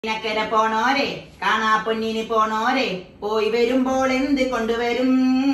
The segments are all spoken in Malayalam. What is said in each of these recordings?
ഇനക്കര പോണോരെ കാണാ പൊന്നിന് പോണോരെ പോയി വരുമ്പോൾ എന്ത് കൊണ്ടുവരും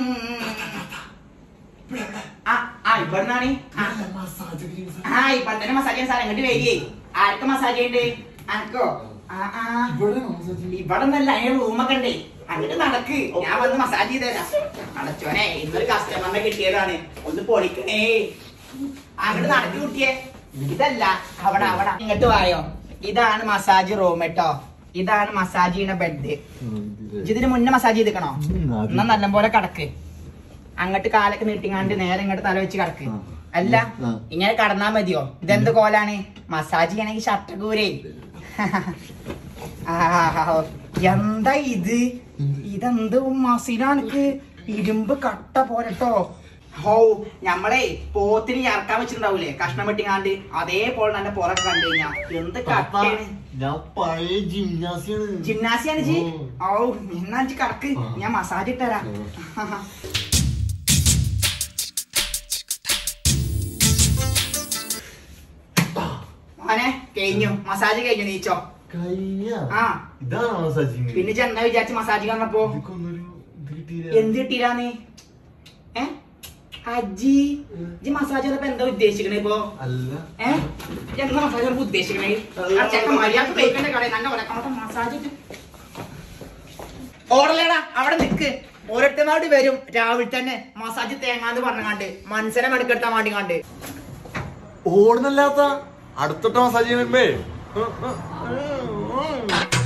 ആ ആ ഇവിടുന്നാണ് ആ ആ ഇപ്പൊ തന്നെ മസാജ് ചെയ്യാൻ സാധനം ഇങ്ങോട്ട് വരികയെ ആർക്ക് മസാജ് ചെയ്യണ്ടേ അനക്കോ ആ ആ ഇവിടെ നല്ല അതിന് റൂമൊക്കെ ഉണ്ടേ അങ്ങോട്ട് നടക്ക് ഞാൻ വന്ന് മസാജ് ചെയ്ത് തരാം അടച്ചോനെ ഇന്നൊരു കസ്റ്റമറിനെ കിട്ടിയതാണ് ഒന്ന് പൊളിക്കണേ അങ്ങോട്ട് നടക്കി കുട്ടിയെ ഇതല്ല അവിടെ അവിടെ ഇങ്ങോട്ട് വായോ ഇതാണ് മസാജ് റൂം കേട്ടോ ഇതാണ് മസാജ് ചെയ്യുന്ന ബെഡ് ഇതിന് മുന്നേ മസാജ് ചെയ്തിക്കണോ എന്നാ നല്ലപോലെ കടക്ക് അങ്ങോട്ട് കാലൊക്കെ നീട്ടിങ്ങാണ്ട് നേരെ ഇങ്ങോട്ട് തല വെച്ച് കിടക്ക് ആ. അല്ല ആ. ഇങ്ങനെ കടന്നാ മതിയോ ഇതെന്ത് കോലാണ് മസാജ് ചെയ്യണമെങ്കിൽ ഷർട്ടക്കൂരേ എന്താ ഇത് ഇതെന്ത് മസിലാനക്ക് ഇരുമ്പ് കട്ട പോരട്ടോ ഹോ ഞമ്മളെ പോത്തിന് ഇറക്കാൻ വെച്ചിട്ടുണ്ടാവൂലേ കഷ്ണം വെട്ടിങ്ങാണ്ട് അതേപോലെ തന്നെ പുറക്കെ കണ്ടു കഴിഞ്ഞാ എന്ത് കട്ടയാണ് ഞാൻ പഴയ ജിംനാസിയാണ് ജിംനാസിയാണ് ജി ഓ. ഓ എന്നാ ജി കടക്ക് ആ. ഞാൻ മസാജ് ഇട്ടരാ മോനെ കഴിഞ്ഞു മസാജ് കഴിഞ്ഞു നീച്ചോ കഴിഞ്ഞ ആ ഇതാണ് മസാജിങ് പിന്നെ ചെന്ന വിചാരിച്ച് മസാജ് കാണപ്പോ ഇതൊക്കൊന്നൊരു ഇത് കിട്ടിയില്ല. എന്ത് കിട്ടിയില്ലാന്ന് ഏ അജി ജി മസാജ് പറഞ്ഞപ്പോ എന്താ ഉദ്ദേശിക്കണേ ഇപ്പൊ അല്ല ഏ എന്താ മസാജ് പറഞ്ഞപ്പോ ഉദ്ദേശിക്കണേ ആ ചെക്കൻ മര്യാദ കഴിക്കണ്ട കടയിൽ നല്ല ഉറക്കമൊക്കെ മസാജ് ഓടലേടാ അവിടെ നിക്ക് ഓരോരുത്തമായിട്ട് വരും രാവിലെ തന്നെ മസാജ് തേങ്ങാന്ന് പറഞ്ഞാണ്ട് മനസ്സിനെ മെടുക്കെടുത്താൻ വേണ്ടി കണ്ട് ഓടുന്നല്ലാത്ത അടുത്തോട്ട് മസാജ് ചെയ്യണേ